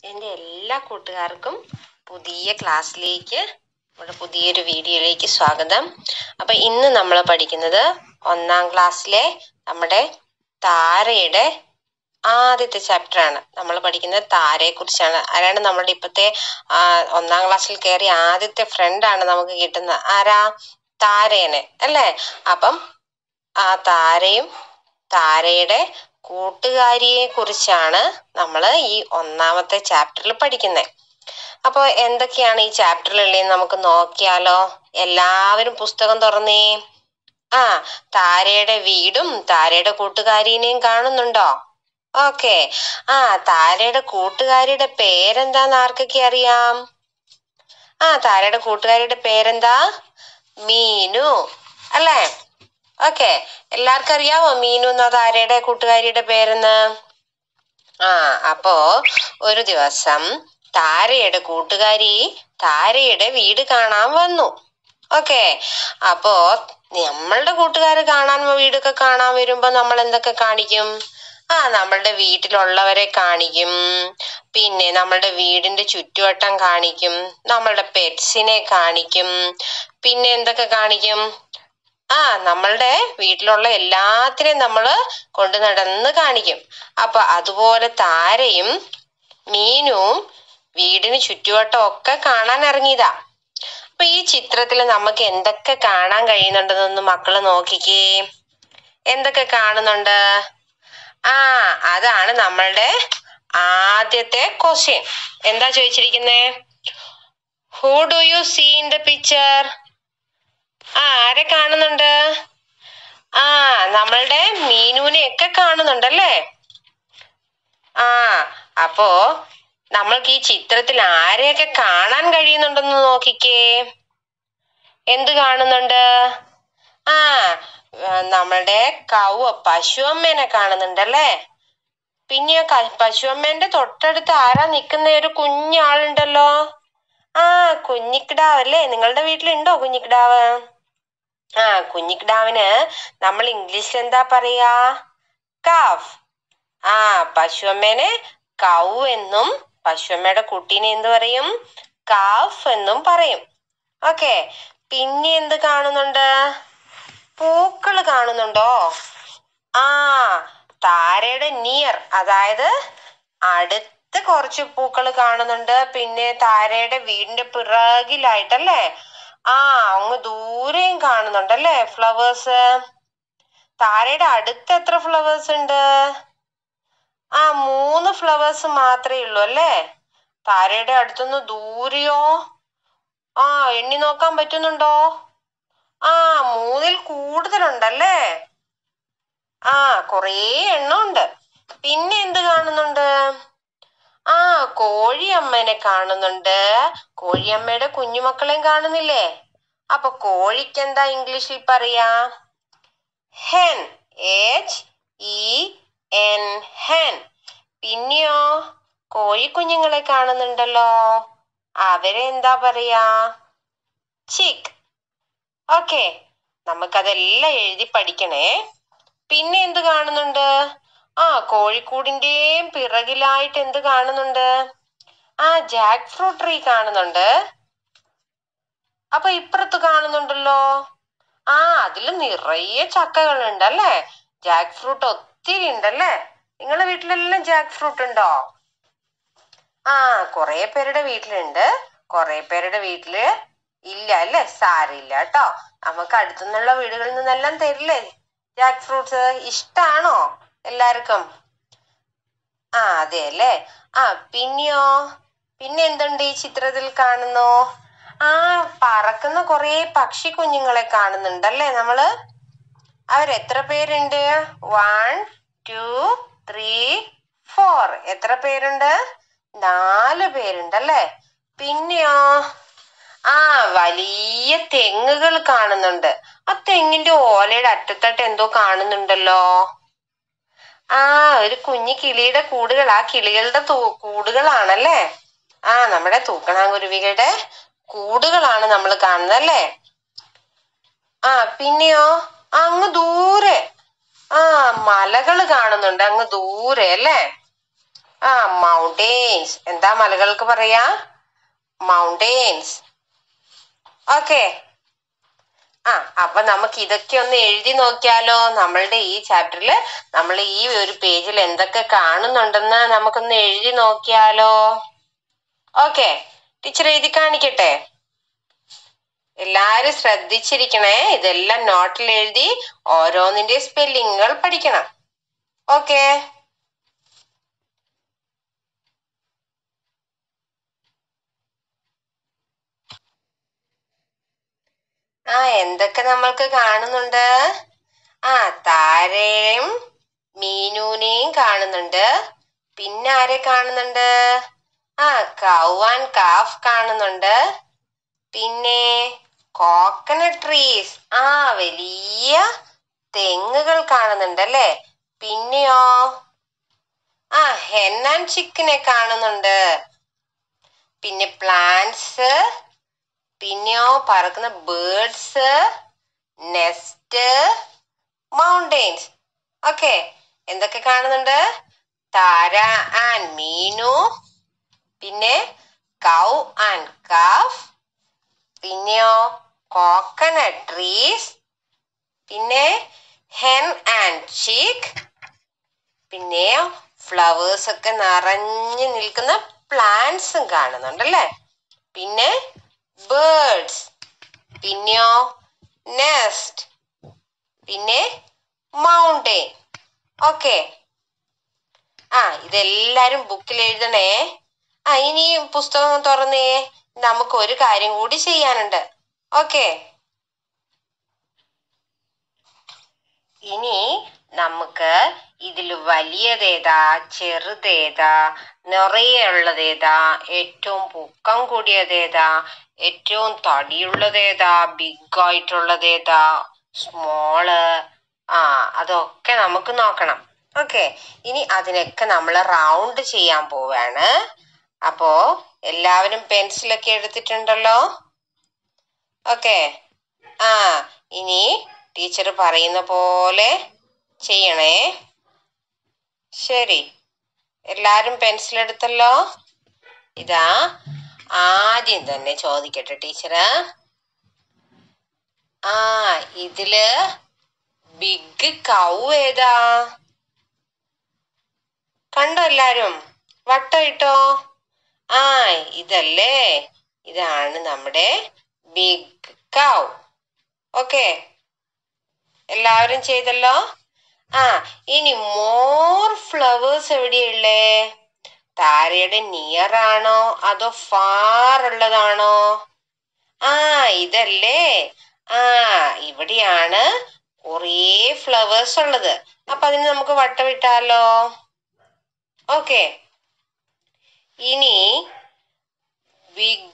എൻ്റെ എല്ലാ കൂട്ടുകാർക്കും പുതിയ ക്ലാസ്സിലേക്ക് നമ്മുടെ പുതിയൊരു വീഡിയോയിലേക്ക് സ്വാഗതം അപ്പൊ ഇന്ന് നമ്മൾ പഠിക്കുന്നത് ഒന്നാം ക്ലാസ്സിലെ നമ്മുടെ താരയുടെ ആദ്യത്തെ ചാപ്റ്റർ ആണ് നമ്മൾ പഠിക്കുന്നത് താരയെ കുറിച്ചാണ് ആരാണ് നമ്മുടെ ഇപ്പത്തെ ആ, ഒന്നാം ക്ലാസ്സിൽ കയറിയ ആദ്യത്തെ ഫ്രണ്ടാണ് നമുക്ക് കിട്ടുന്നത് ആരാ താരേനെ അല്ലേ അപ്പം ആ താരയും താരയുടെ കൂട്ടുകാരിയെ കുറിച്ചാണ് നമ്മൾ ഈ ഒന്നാമത്തെ ചാപ്റ്ററിൽ പഠിക്കുന്നത് അപ്പോൾ എന്തൊക്കെയാണ് ഈ ചാപ്റ്ററിലുള്ളത് നമുക്ക് നോക്കിയാലോ എല്ലാവരും പുസ്തകം തുറന്നേ ആ താരയുടെ വീടും താരയുടെ കൂട്ടുകാരിനെയും കാണുന്നുണ്ടോ ഓക്കെ ആ താരയുടെ കൂട്ടുകാരിയുടെ പേരെന്താന്ന് ആർക്കൊക്കെ അറിയാം ആ താരയുടെ കൂട്ടുകാരിയുടെ പേരെന്താ മീനു അല്ലേ ഓക്കെ എല്ലാവർക്കും അറിയാമോ മീനു എന്ന താരയുടെ കൂട്ടുകാരിയുടെ പേരെന്ന് ആ അപ്പോ ഒരു ദിവസം താരയുടെ കൂട്ടുകാരി താരയുടെ വീട് കാണാൻ വന്നു ഓക്കെ അപ്പോ നമ്മളുടെ കൂട്ടുകാർ കാണാൻ വീടൊക്കെ കാണാൻ വരുമ്പോ നമ്മൾ എന്തൊക്കെ കാണിക്കും ആ നമ്മളുടെ വീട്ടിലുള്ളവരെ കാണിക്കും പിന്നെ നമ്മളുടെ വീടിന്റെ ചുറ്റുവട്ടം കാണിക്കും നമ്മളുടെ പെറ്റ്സിനെ കാണിക്കും പിന്നെ എന്തൊക്കെ കാണിക്കും ആ നമ്മളുടെ വീട്ടിലുള്ള എല്ലാത്തിനെയും നമ്മൾ കൊണ്ടു നടന്ന് കാണിക്കും അപ്പൊ അതുപോലെ താരയും മീനും വീടിന് ചുറ്റുവട്ടം ഒക്കെ കാണാൻ ഇറങ്ങിയതാ അപ്പൊ ഈ ചിത്രത്തിൽ നമുക്ക് എന്തൊക്കെ കാണാൻ കഴിയുന്നുണ്ടെന്നൊന്ന് മക്കള് നോക്കിക്കേ എന്തൊക്കെ കാണുന്നുണ്ട് ആ അതാണ് നമ്മളുടെ ആദ്യത്തെ ക്വസ്റ്റ്യൻ എന്താ ചോദിച്ചിരിക്കുന്നേ who do you see in the picture ആ ആരെ കാണുന്നുണ്ട് ആ നമ്മളുടെ മീനുവിനെ ഒക്കെ കാണുന്നുണ്ടല്ലേ ആ അപ്പോ നമ്മൾക്ക് ഈ ചിത്രത്തിൽ ആരെയൊക്കെ കാണാൻ കഴിയുന്നുണ്ടെന്ന് നോക്കിക്കേ എന്ത് കാണുന്നുണ്ട് ആ ആ, നമ്മളുടെ കൗവ പശുവമ്മേനെ കാണുന്നുണ്ടല്ലേ പിന്നെ ആ ക- പശുവമ്മേന്റെ തൊട്ടടുത്ത് ആരാ നിക്കുന്ന ഒരു കുഞ്ഞാളുണ്ടല്ലോ ആ കുഞ്ഞിക്കിടാവ് അല്ലേ നിങ്ങളുടെ വീട്ടിലുണ്ടോ കുഞ്ഞിക്കിടാവ് ആ കുഞ്ഞിക്കിടാവിന് നമ്മൾ ഇംഗ്ലീഷിൽ എന്താ പറയാ കാഫ് ആ പശുവമ്മേനെ കൗ എന്നും പശുവമ്മയുടെ കുട്ടീനെ എന്ത് പറയും കാഫ് എന്നും പറയും ഓക്കെ പിന്നെ എന്ത് കാണുന്നുണ്ട് പൂക്കൾ കാണുന്നുണ്ടോ ആ താരയുടെ നിയർ അതായത് അടുത്ത് കുറച്ച് പൂക്കൾ കാണുന്നുണ്ട് പിന്നെ താരയുടെ വീടിന്റെ പിറകിലായിട്ടല്ലേ ആ അങ്ങ് ദൂരെയും കാണുന്നുണ്ടല്ലേ ഫ്ലവേഴ്സ് താരയുടെ അടുത്ത് എത്ര ഫ്ലവേഴ്സ് ഉണ്ട് ആ മൂന്ന് ഫ്ലവേഴ്സ് മാത്രമേ ഉള്ളൂ അല്ലേ താരയുടെ അടുത്തുനിന്ന് ദൂരെയോ ആ എണ്ണി നോക്കാൻ പറ്റുന്നുണ്ടോ ആ മൂന്നിൽ കൂടുതലുണ്ടല്ലേ ആ കുറേ എണ്ണം ഉണ്ട് പിന്നെ എന്ത് കാണുന്നുണ്ട് ആ കോഴിയമ്മേനെ കാണുന്നുണ്ട് കോഴിയമ്മയുടെ കുഞ്ഞുമക്കളെയും കാണുന്നില്ലേ അപ്പൊ കോഴിക്ക് എന്താ ഇംഗ്ലീഷിൽ പറയാ hen H E N hen പിന്നെയോ കോഴിക്കുഞ്ഞുങ്ങളെ കാണുന്നുണ്ടല്ലോ അവരെ എന്താ പറയാ ചിക്ക് ഓക്കെ നമുക്കതെല്ലാം എഴുതി പഠിക്കണേ പിന്നെ എന്ത് കാണുന്നുണ്ട് ആ കോഴിക്കൂടിന്റെയും പിറകിലായിട്ട് എന്ത് കാണുന്നുണ്ട് ആ ജാക്ക് ഫ്രൂട്ട് ട്രീ കാണുന്നുണ്ട് അപ്പൊ ഇപ്പുറത്ത് കാണുന്നുണ്ടല്ലോ ആ അതിൽ നിറയെ ചക്കകളുണ്ട് അല്ലേ ജാക്ക് ഫ്രൂട്ട് ഒത്തിരി ഉണ്ടല്ലേ നിങ്ങളുടെ വീട്ടിലെല്ലാം ജാക്ക് ഫ്രൂട്ട് ഉണ്ടോ ആ കുറെ പേരുടെ വീട്ടിലുണ്ട് കുറെ പേരുടെ വീട്ടില് ഇല്ല അല്ലേ സാരില്ല കേട്ടോ നമുക്ക് അടുത്തുനിന്നുള്ള വീടുകളിൽ നിന്നെല്ലാം തരില്ലേ ജാക്ക് ഫ്രൂട്ട്സ് ഇഷ്ടാണോ എല്ലാവർക്കും ആ അതെ അല്ലേ ആ പിന്നെയോ പിന്നെ എന്തുണ്ട് ഈ ചിത്രത്തിൽ കാണുന്നു ആ പറക്കുന്ന കുറെ പക്ഷി കുഞ്ഞുങ്ങളെ കാണുന്നുണ്ടല്ലേ നമ്മള് അവരെത്ര പേരുണ്ട് വൺ ടു ത്രീ ഫോർ എത്ര പേരുണ്ട് നാല് പേരുണ്ടല്ലേ പിന്നെയോ ആ വലിയ തെങ്ങുകൾ കാണുന്നുണ്ട് ആ തെങ്ങിന്റെ ഓലയുടെ അറ്റത്തട്ട് എന്തോ കാണുന്നുണ്ടല്ലോ ആ ഒരു കുഞ്ഞു കിളിയുടെ കൂടുകൾ ആ കിളികളുടെ തൂ- കൂടുകളാണല്ലേ ആ നമ്മുടെ തൂക്കണാങ്കുരുവികളുടെ കൂടുകളാണ് നമ്മൾ കാണുന്നത് അല്ലേ ആ പിന്നെയോ അങ്ങ് ദൂരെ ആ മലകൾ കാണുന്നുണ്ട് അങ്ങ് ദൂരെ അല്ലേ ആ മൗണ്ടെയിൻസ് എന്താ മലകൾക്ക് പറയാ മൗണ്ടെയിൻസ് ഓക്കെ ആ അപ്പൊ നമുക്ക് ഇതൊക്കെ ഒന്ന് എഴുതി നോക്കിയാലോ നമ്മളുടെ ഈ ചാപ്റ്ററിൽ നമ്മൾ ഈ ഒരു പേജിൽ എന്തൊക്കെ കാണുന്നുണ്ടെന്ന് നമുക്കൊന്ന് എഴുതി നോക്കിയാലോ ഓക്കെ ടീച്ചർ എഴുതി കാണിക്കട്ടെ എല്ലാരും ശ്രദ്ധിച്ചിരിക്കണേ ഇതെല്ലാം നോട്ടിൽ എഴുതി ഓരോന്നിന്റെ സ്പെല്ലിങ്ങുകൾ പഠിക്കണം ഓക്കെ ആ എന്തൊക്കെ നമ്മൾക്ക് കാണുന്നുണ്ട് ആ താരയും മീനുവിനെയും കാണുന്നുണ്ട് പിന്നെ ആരെ കാണുന്നുണ്ട് ആ കൗ ആൻഡ് കാഫ് കാണുന്നുണ്ട് പിന്നെ കോക്കനട്ട് ട്രീസ് ആ വലിയ തെങ്ങുകൾ കാണുന്നുണ്ട് അല്ലേ പിന്നെയോ ആ ഹെൻ ആൻഡ് ചിക്കനെ കാണുന്നുണ്ട് പിന്നെ പ്ലാന്റ്സ് പിന്നെയോ പറക്കുന്ന ബേർഡ്സ് നെസ്റ്റ് മൗണ്ടെയിൻസ് ഓക്കെ എന്തൊക്കെ കാണുന്നുണ്ട് താര ആൻഡ് മീനു പിന്നെ കൗ ആൻഡ് കാഫ് പിന്നെയോ കോക്കനട്ട് ട്രീസ് പിന്നെ ഹെൻ ആൻഡ് ചീക്ക് പിന്നെ ഫ്ലവേഴ്സ് ഒക്കെ നിറഞ്ഞു നിൽക്കുന്ന പ്ലാന്റ്സും കാണുന്നുണ്ടല്ലേ പിന്നെ ബേർഡ്സ് പിന്നെയോ നെസ്റ്റ് പിന്നെ മൗണ്ടെയിൻ ഓക്കെ ആ ഇതെല്ലാരും ബുക്കിൽ എഴുതണേ ആ ഇനി പുസ്തകം തുറന്നേ നമുക്ക് ഒരു കാര്യം കൂടി ചെയ്യാനുണ്ട് ഓക്കെ ഇനി നമുക്ക് ഇതിൽ വലിയതേതാ ചെറുതേതാ നിറയെ ഉള്ളതേതാ ഏറ്റവും പൊക്കം കൂടിയതേതാ ഏറ്റവും തടിയുള്ളതേതാ ബിഗ് ആയിട്ടുള്ളതേതാ സ്മോള് ആ അതൊക്കെ നമുക്ക് നോക്കണം ഓക്കെ ഇനി അതിനൊക്കെ നമ്മൾ റൗണ്ട് ചെയ്യാൻ പോവാണ് അപ്പോ എല്ലാവരും പെൻസിലൊക്കെ എടുത്തിട്ടുണ്ടല്ലോ ഓക്കെ ആ ഇനി ടീച്ചർ പറയുന്ന പോലെ ചെയ്യണേ ശരി എല്ലാരും പെൻസിൽ എടുത്തല്ലോ ഇതാ ആദ്യം തന്നെ ചോദിക്കട്ടെ ടീച്ചറ് ആ ഇതില് ബിഗ് കൗ ഏതാ കണ്ടോ എല്ലാരും വട്ടം ഇട്ടോ ആ ഇതല്ലേ ഇതാണ് നമ്മുടെ ബിഗ് കൗ ഓക്കെ എല്ലാവരും ചെയ്തല്ലോ ആ ഇനി മോർ ഫ്ലവേഴ്സ് എവിടെയുള്ളേ താരയുടെ നിയർ ആണോ അതോ ഫാർ ഉള്ളതാണോ ആ ഇതല്ലേ ആ ഇവിടെയാണ് കുറേ ഫ്ലവേഴ്സ് ഉള്ളത് അപ്പൊ അതിന് നമുക്ക് വട്ടമിട്ടാലോ ഓക്കെ ഇനി big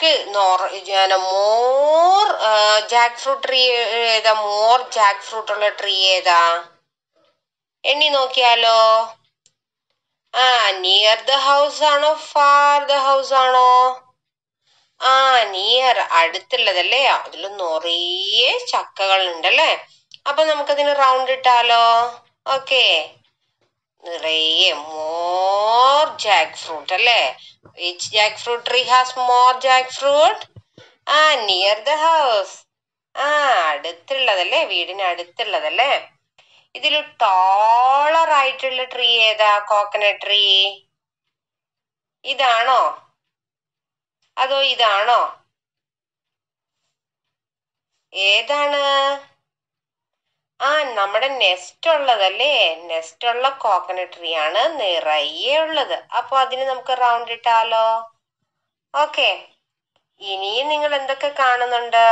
more jackfruit tree ഏതാ മോർ ജാക്ക് ഫ്രൂട്ട് ഉള്ള ട്രീ ഏതാ എണ്ണി നോക്കിയാലോ ആ നിയർ ദ ഹൗസ് ആണോ ഫാർ ദ ഹൗസ് ആണോ ആ നിയർ അടുത്തുള്ളതല്ലേ അതിൽ നിറയെ ചക്കകൾ ഉണ്ടല്ലേ അപ്പൊ നമുക്കതിന് റൗണ്ട് ഇട്ടാലോ ഓക്കെ നിറയെ മോർ ജാക്ക് ഫ്രൂട്ട് അല്ലേ which jackfruit tree has more jackfruit ആ നിയർ ദ ഹൗസ് ആ അടുത്തുള്ളതല്ലേ വീടിന് അടുത്തുള്ളതല്ലേ ഇതിൽ ടോളർ ആയിട്ടുള്ള ട്രീ ഏതാ കോക്കനട്ട് ട്രീ ഇതാണോ അതോ ഇതാണോ ഏതാണ് ആ നമ്മുടെ നെസ്റ്റ് ഉള്ളതല്ലേ നെസ്റ്റ് ഉള്ള കോക്കനട്ട് ട്രീ ആണ് നിറയെ ഉള്ളത് അപ്പൊ അതിന് നമുക്ക് റൗണ്ട് ഇട്ടാലോ ഓക്കെ ഇനിയും നിങ്ങൾ എന്തൊക്കെ കാണുന്നുണ്ട്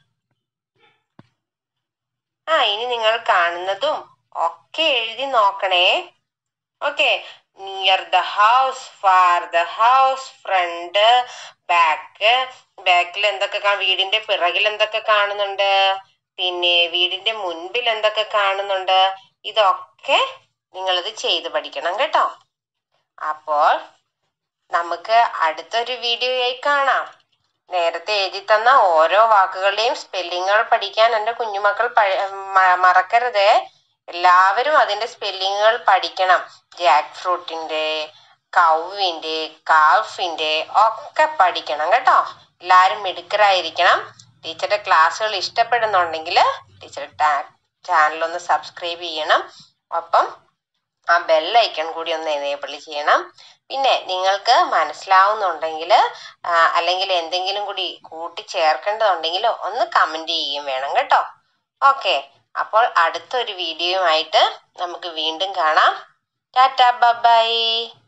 ആ ഇനി നിങ്ങൾ കാണുന്നതും ഒക്കെ എഴുതി നോക്കണേ okay near the house far the house front back ബാക്കിൽ എന്തൊക്കെ കാ- വീടിന്റെ പിറകിൽ എന്തൊക്കെ കാണുന്നുണ്ട് പിന്നെ വീടിന്റെ മുൻപിൽ എന്തൊക്കെ കാണുന്നുണ്ട് ഇതൊക്കെ നിങ്ങളിത് ചെയ്ത് പഠിക്കണം കേട്ടോ അപ്പോൾ നമുക്ക് അടുത്തൊരു വീഡിയോയായി കാണാം നേരത്തെ എഴുതി തന്ന ഓരോ വാക്കുകളുടെയും സ്പെല്ലിങ്ങുകൾ പഠിക്കാൻ എൻ്റെ കുഞ്ഞുമക്കൾ പഴ- മ- മറക്കരുതേ എല്ലാവരും അതിന്റെ സ്പെല്ലിങ്ങുകൾ പഠിക്കണം ജാക്ക് ഫ്രൂട്ടിന്റെ കൗവിൻ്റെ കാൾഫിൻ്റെ ഒക്കെ പഠിക്കണം കേട്ടോ എല്ലാവരും മിടുക്കരായിരിക്കണം ടീച്ചറുടെ ക്ലാസ്സുകൾ ഇഷ്ടപ്പെടുന്നുണ്ടെങ്കിൽ ടീച്ചർ ചാനൽ ഒന്ന് സബ്സ്ക്രൈബ് ചെയ്യണം ഒപ്പം ആ ബെല്ലൈക്കൺ കൂടി ഒന്ന് എനേബിൾ ചെയ്യണം പിന്നെ നിങ്ങൾക്ക് മനസ്സിലാവുന്നുണ്ടെങ്കിൽ അല്ലെങ്കിൽ എന്തെങ്കിലും കൂടി കൂട്ടി ചേർക്കേണ്ടതുണ്ടെങ്കിൽ ഒന്ന് കമൻറ്റ് ചെയ്യുകയും വേണം കേട്ടോ ഓക്കെ അപ്പോൾ അടുത്തൊരു വീഡിയോയുമായിട്ട് നമുക്ക് വീണ്ടും കാണാം ടാറ്റ ബൈ